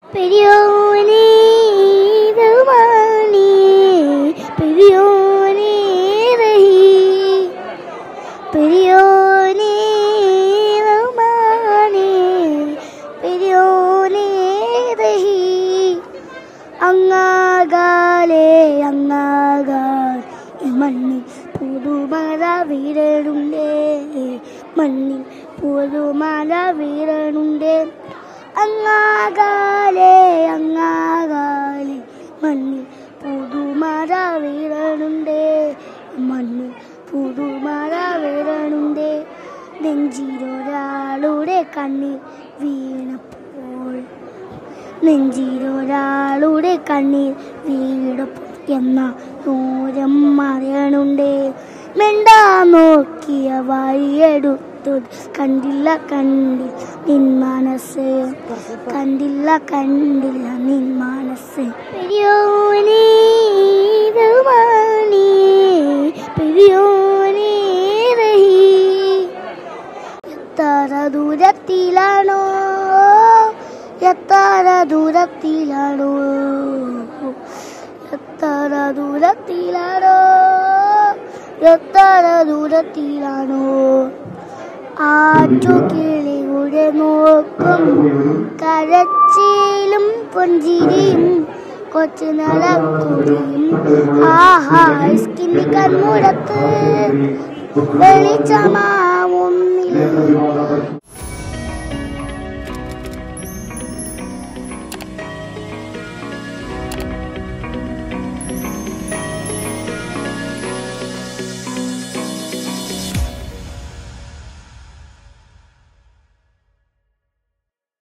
പെരിയോനേ റഹ്മാനേ പെരിയോനേ റഹീം പെരിയോനേ റഹ്മാനേ പെരിയോനേ റഹീം അങ്ങാകാലേ അങ്ങാകാൽ ഈ മണ്ണിൽ പുതുമഴ വീരനുണ്ടേ മണ്ണിൽ പുതുമഴ വീരനുണ്ടേ അങ്ങാകാലേ അങ്ങാകാലേ മണ്ണിൽ പുതുമഴ വീരനുണ്ടേ മണ്ണിൽ പുതുമഴ വീരനുണ്ടേ നെഞ്ചിലൊരാളുടെ കണ്ണിൽ വീണപ്പോൾ നെഞ്ചിലൊരാളുടെ കണ്ണീർ വീടപ്പോൾ എന്ന ദൂരം മറിയണുണ്ടേ മെണ്ടാ നോക്കിയ വഴിയെടുത്തു കണ്ടില്ല കണ്ടില്ല നിൻ മനസ്സ് കണ്ടില്ല കണ്ടില്ല നിൻ മനസ്സ് പെരിയോനേ റഹ്മാനേ, പെരിയോനേ റഹീം. എത്ര ദൂരത്തിലാണോ എത്ര ദൂരത്തിലാണോ എത്ര ദൂരത്തിലാണോ എത്ര ദൂരത്തിലാണോ ആറ്റുകിളിയുടെ നോക്കും കരച്ചിലും പൊഞ്ചിരിയും കൊച്ചു നടക്കുടിയും ആഹാ ഇസ്കിന്നി കൺമുടത്ത് വെളിച്ചമാവുന്നില്ല